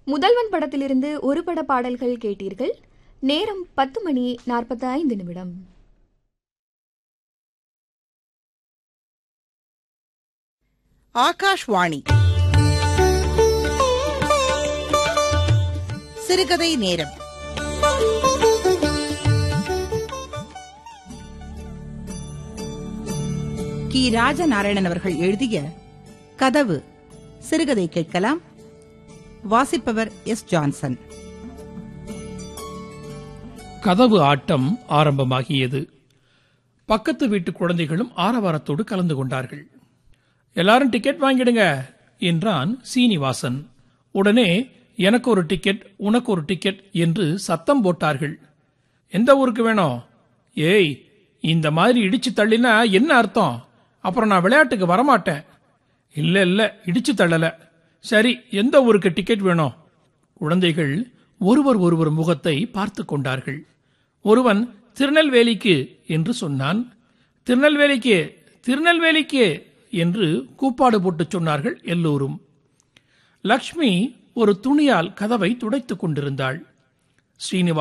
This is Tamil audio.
முதல்வன் படத்திலிருந்து ஒரு பட பாடல்கள் கேட்டீர்கள் நேரம் பத்து மணி நாற்பத்தி ஐந்து நிமிடம் ஆகாஷ்வாணி சிறுகதை நேரம் கி ராஜநாராயணன் அவர்கள் எழுதிய கதவு சிறுகதை கேட்கலாம் வாசிப்பவர் எஸ் ஜான்சன் கதவு ஆட்டம் ஆரம்பமாகியது பக்கத்து வீட்டு குழந்தைகளும் ஆரவாரத்தோடு கலந்து கொண்டார்கள் எல்லாரும் டிக்கெட் வாங்கிடுங்க என்றான் சீனிவாசன் உடனே எனக்கு ஒரு டிக்கெட் உனக்கு ஒரு டிக்கெட் என்று சத்தம் போட்டார்கள் எந்த ஊருக்கு வேணும் ஏய் இந்த மாதிரி இடிச்சு தள்ளினா என்ன அர்த்தம் அப்புறம் நான் விளையாட்டுக்கு வரமாட்டேன் இல்ல இல்ல இடிச்சு தள்ளல சரி எந்த ஊருக்கு டிக்கெட் வேணும் குழந்தைகள் ஒருவர் ஒருவர் முகத்தை பார்த்து கொண்டார்கள் ஒருவன் திருநெல்வேலிக்கு என்று சொன்னான் திருநெல்வேலிக்கு திருநெல்வேலிக்கு என்று கூப்பாடு போட்டு சொன்னார்கள் எல்லோரும் லக்ஷ்மி ஒரு துணியால் கதவை துடைத்துக் கொண்டிருந்தாள் ஸ்ரீனிவாஸ்